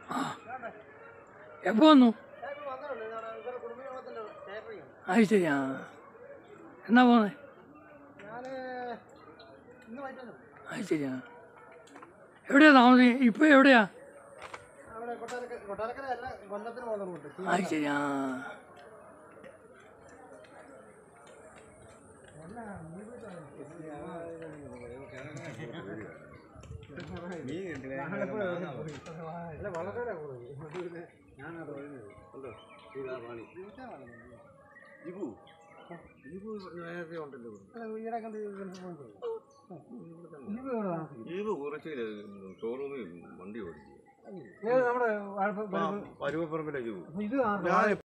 എപ്പോ വന്നു അത് ശരി ആ എന്നാ പോന്നെ അത് ശരിയാ എവിടെയാ താമസം ഇപ്പൊ എവിടെയാ അത് ശരി ആ ഇത് കുറച്ച് ഷോറൂമിൽ വണ്ടി ഓടിച്ചു നമ്മുടെ പരുവപ്പറമ്പിലേക്ക് പോകും ഇത് ഞാൻ